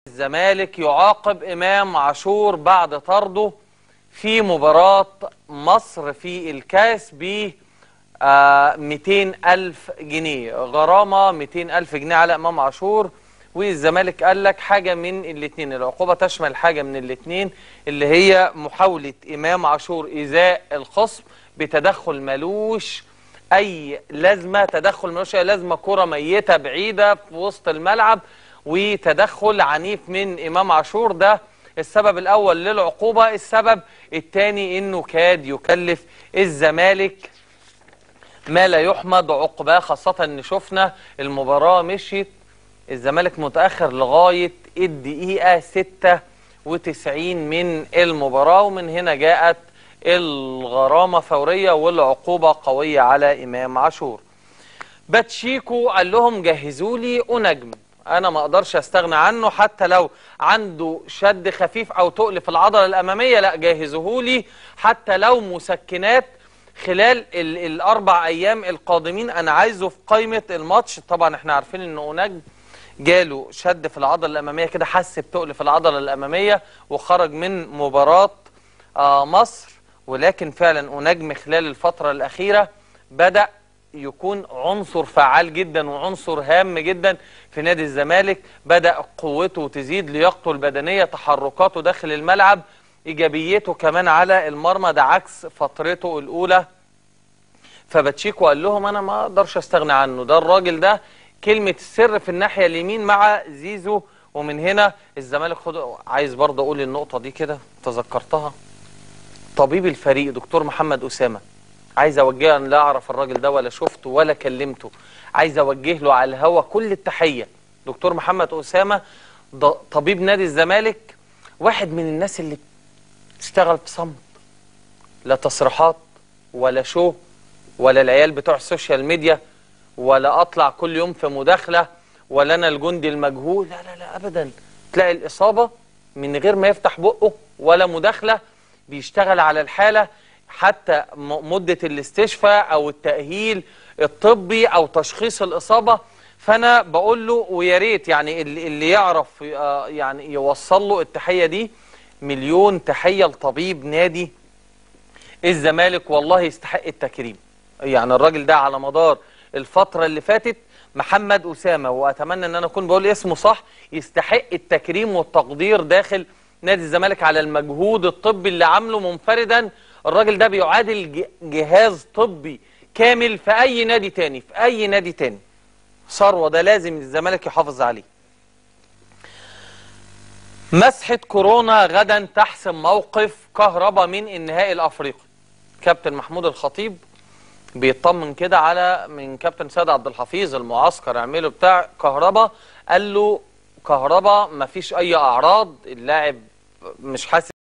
الزمالك يعاقب إمام عاشور بعد طرده في مباراة مصر في الكاس ب آه 200 ألف جنيه غرامة 200 ألف جنيه على إمام عاشور والزمالك قال لك حاجة من الاثنين العقوبة تشمل حاجة من الاثنين اللي هي محاولة إمام عاشور إيذاء الخصم بتدخل ملوش أي لازمة تدخل ملوش أي لازمة كرة ميتة بعيدة في وسط الملعب وتدخل عنيف من إمام عاشور ده السبب الأول للعقوبة السبب الثاني إنه كاد يكلف الزمالك ما لا يحمد عقباه خاصة إن شفنا المباراة مشيت الزمالك متأخر لغاية الدقيقة 96 من المباراة ومن هنا جاءت الغرامة فورية والعقوبة قوية على إمام عاشور باتشيكو قال لهم جهزوا لي أنجم انا ما اقدرش استغنى عنه حتى لو عنده شد خفيف او تقل في العضله الاماميه لا جهزوه لي حتى لو مسكنات خلال ال الاربع ايام القادمين انا عايزه في قائمه الماتش طبعا احنا عارفين ان اوناج جاله شد في العضله الاماميه كده حس بتقل في العضله الاماميه وخرج من مباراه آه مصر ولكن فعلا اوناجم خلال الفتره الاخيره بدا يكون عنصر فعال جدا وعنصر هام جدا في نادي الزمالك بدأ قوته تزيد لياقته البدنية تحركاته داخل الملعب إيجابيته كمان على المرمى ده عكس فترته الأولى فباتشيكو قال لهم أنا ما أقدرش أستغنى عنه ده الراجل ده كلمة السر في الناحية اليمين مع زيزو ومن هنا الزمالك خد عايز برضه أقول النقطة دي كده تذكرتها طبيب الفريق دكتور محمد أسامة عايز اوجه انا لا اعرف الراجل ده ولا شفته ولا كلمته عايز اوجه له على الهوا كل التحيه دكتور محمد اسامه طبيب نادي الزمالك واحد من الناس اللي بتشتغل في صمت لا تصريحات ولا شو ولا العيال بتوع السوشيال ميديا ولا اطلع كل يوم في مداخله ولا انا الجندي المجهول لا لا لا ابدا تلاقي الاصابه من غير ما يفتح بقه ولا مداخله بيشتغل على الحاله حتى مدة الاستشفاء أو التأهيل الطبي أو تشخيص الإصابة فأنا بقول له ويا ريت يعني اللي يعرف يعني يوصل له التحية دي مليون تحية لطبيب نادي الزمالك والله يستحق التكريم يعني الراجل ده على مدار الفترة اللي فاتت محمد أسامة وأتمنى أن أنا أكون بقول اسمه صح يستحق التكريم والتقدير داخل نادي الزمالك على المجهود الطبي اللي عامله منفردا الراجل ده بيعادل جهاز طبي كامل في اي نادي تاني في اي نادي تاني ثروه ده لازم الزمالك يحافظ عليه مسحة كورونا غدا تحسم موقف كهربا من النهائي الافريقي كابتن محمود الخطيب بيطمن كده على من كابتن سيد عبد الحفيظ المعسكر اعمله بتاع كهربا قال له كهربا مفيش اي اعراض اللاعب مش حاسس